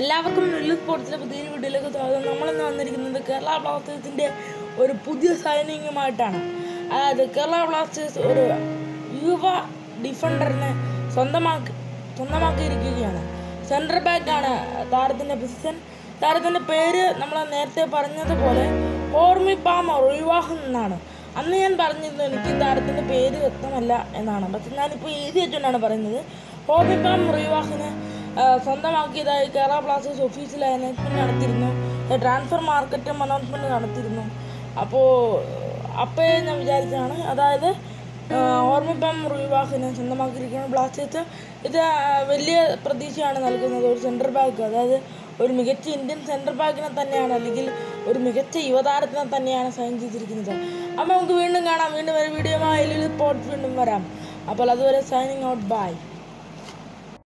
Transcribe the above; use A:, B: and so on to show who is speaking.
A: എല്ലാവർക്കും നെല്ലു സ്പോർട്സിലെ പുതിയൊരു വീഡിയോയിലേക്ക് സ്വാഗതം നമ്മളിന്ന് വന്നിരിക്കുന്നത് കേരള ബ്ലാസ്റ്റേഴ്സിൻ്റെ ഒരു പുതിയ സൈനിങ്ങുമായിട്ടാണ് അതായത് കേരള ബ്ലാസ്റ്റേഴ്സ് ഒരു യുവ ഡിഫൻഡറിനെ സ്വന്തമാക്കി സ്വന്തമാക്കിയിരിക്കുകയാണ് സെൻട്രൽ ബാക്കാണ് താരത്തിൻ്റെ പൊസിഷൻ താരത്തിൻ്റെ പേര് നമ്മൾ നേരത്തെ പറഞ്ഞതുപോലെ ഓർമി പാമർ ഒഴിവാഹം എന്നാണ് അന്ന് ഞാൻ പറഞ്ഞിരുന്നു എനിക്ക് താരത്തിൻ്റെ പേര് വ്യക്തമല്ല എന്നാണ് പക്ഷെ ഞാനിപ്പോൾ എഴുതി വെച്ചുകൊണ്ടാണ് പറയുന്നത് ഓർമി പാമർ ഒഴിവാഹിനെ ആ, സ്വന്തമാക്കിയതായി കേരള ബ്ലാസ്റ്റേഴ്സ് ഒഫീഷ്യൽ അനൗൺസ്മെൻറ്റ് നടത്തിയിരുന്നു ട്രാൻസ്ഫർ മാർക്കറ്റും അനൗൺസ്മെൻറ്റ് നടത്തിയിരുന്നു അപ്പോൾ അപ്പോഴേ ഞാൻ വിചാരിച്ചതാണ് അതായത് ഓർമ്മിപ്പം വിവാഹിനെ സ്വന്തമാക്കിയിരിക്കുന്ന ബ്ലാസ്റ്റേഴ്സ് ഇത് ആ, വലിയ പ്രതീക്ഷയാണ് നൽകുന്നത് ഒരു സെൻട്രൽ ബാക്ക് അതായത് ഒരു മികച്ച ഇന്ത്യൻ സെൻട്രൽ ബാക്കിനെ തന്നെയാണ് അല്ലെങ്കിൽ ഒരു മികച്ച യുവതാരത്തിനെ തന്നെയാണ് സൈൻ ചെയ്തിരിക്കുന്നത് അപ്പോൾ നമുക്ക് വീണ്ടും കാണാം വീണ്ടും ഒരു വീഡിയോ സ്പോർട്സ് വീണ്ടും വരാം അപ്പോൾ അതുവരെ സൈനിങ് ഔട്ട് ബൈ